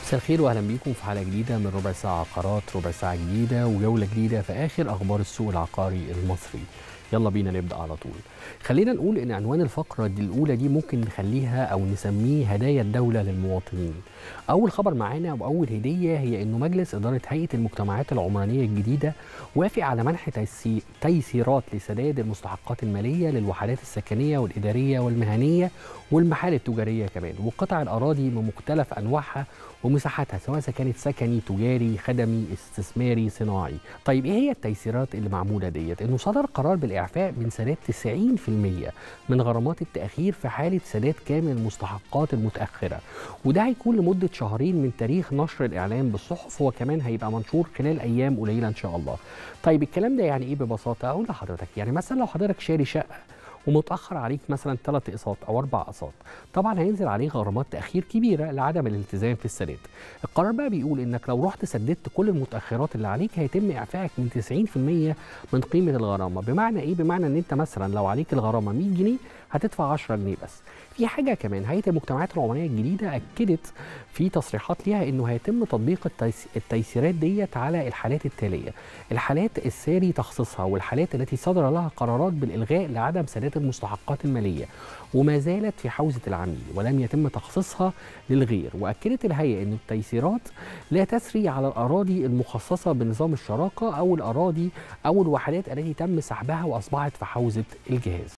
مساء الخير واهلا بيكم في حلقه جديده من ربع ساعه عقارات ربع ساعه جديده وجوله جديده في اخر اخبار السوق العقاري المصري يلا بينا نبدا على طول خلينا نقول ان عنوان الفقره دي الاولى دي ممكن نخليها او نسميه هدايا الدوله للمواطنين اول خبر معانا واول هديه هي انه مجلس اداره هيئه المجتمعات العمرانيه الجديده وافق على منح تيسي- تيسيرات لسداد المستحقات الماليه للوحدات السكنيه والاداريه والمهنيه والمحال التجاريه كمان وقطع الاراضي من مختلف انواعها ومساحتها سواء إذا كانت سكني تجاري خدمي استثماري صناعي طيب ايه هي التيسيرات اللي معموله ديت انه صدر قرار بالاعفاء من سداد 90% من غرامات التاخير في حاله سداد كامل المستحقات المتاخره وده هيكون لمده شهرين من تاريخ نشر الاعلان بالصحف هو كمان هيبقى منشور خلال ايام قليله ان شاء الله طيب الكلام ده يعني ايه ببساطه اقول لحضرتك يعني مثلا لو حضرتك شاري شقه ومتاخر عليك مثلا ثلاث اقساط او اربع اقساط طبعا هينزل عليه غرامات تاخير كبيره لعدم الالتزام في السداد القرار بقى بيقول انك لو رحت سددت كل المتاخرات اللي عليك هيتم اعفائك من 90% من قيمه الغرامه بمعنى ايه بمعنى ان انت مثلا لو عليك الغرامه 100 جنيه هتدفع 10 جنيه بس في حاجه كمان هيئه المجتمعات العمرانيه الجديده اكدت في تصريحات ليها انه هيتم تطبيق التيس- التيسيرات ديت على الحالات التاليه الحالات الساري تخصيصها والحالات التي صدر لها قرارات بالالغاء لعدم سداد المستحقات الماليه وما زالت في حوزه العميل ولم يتم تخصيصها للغير واكدت الهيئه ان التيسيرات لا تسري على الاراضي المخصصه بنظام الشراكه او الاراضي او الوحدات التي تم سحبها واصبحت في حوزه الجهاز